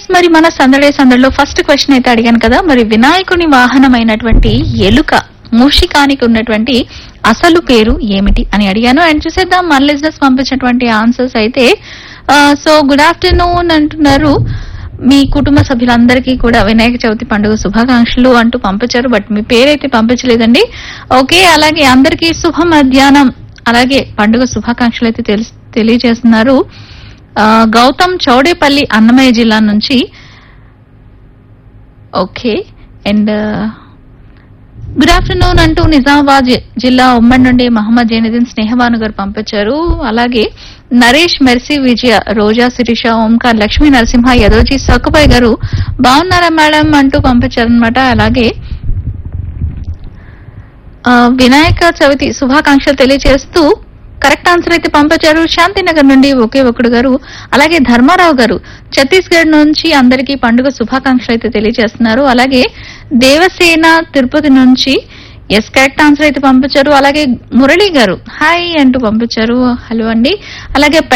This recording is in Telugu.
ఎస్ మరి మన సందడే సందడిలో ఫస్ట్ క్వశ్చన్ అయితే అడిగాను కదా మరి వినాయకుని వాహనమైనటువంటి ఎలుక మూషికానికి ఉన్నటువంటి అసలు పేరు ఏమిటి అని అడిగాను అండ్ చూసేద్దాం మన లిజినెస్ పంపించినటువంటి ఆన్సర్స్ అయితే సో గుడ్ ఆఫ్టర్నూన్ అంటున్నారు మీ కుటుంబ సభ్యులందరికీ కూడా వినాయక చవితి పండుగ శుభాకాంక్షలు అంటూ పంపించారు బట్ మీ పేరైతే పంపించలేదండి ఓకే అలాగే అందరికీ శుభ మధ్యాహ్నం అలాగే పండుగ శుభాకాంక్షలు అయితే తెలి- తెలియజేస్తున్నారు ఆ, గౌతమ్ చౌడేపల్లి అన్నమయ్య జిల్లా నుంచి ఓకే అండ్ గుడ్ ఆఫ్టర్నూన్ అంటూ నిజామాబాద్ జి- జిల్లా ఉమ్మడి నుండి మహమ్మద్ జైనుద్దీన్ స్నేహబాను గారు పంపించారు అలాగే నరేష్ మెర్సీ విజయ రోజా శిరీష ఓంకార్ లక్ష్మీ నరసింహ యదోజీ సక్కుబాయ్ గారు బాగున్నారా మేడం అంటూ పంపించారనమాట అలాగే ఆ, వినాయక చవితి శుభాకాంక్షలు తెలియజేస్తూ కరెక్ట్ ఆన్సర్ అయితే పంపించారు శాంతినగర్ నుండి ఒకే ఒకడు గారు అలాగే ధర్మారావు గారు ఛత్తీస్గఢ్ నుంచి అందరికీ పండుగ శుభాకాంక్షలు అయితే తెలియజేస్తున్నారు అలాగే దేవసేన తిరుపతి నుంచి ఎస్ కరెక్ట్ ఆన్సర్ అయితే పంపించారు అలాగే మురళి గారు హాయ్ అంటూ పంపించారు హలో అండి అలాగే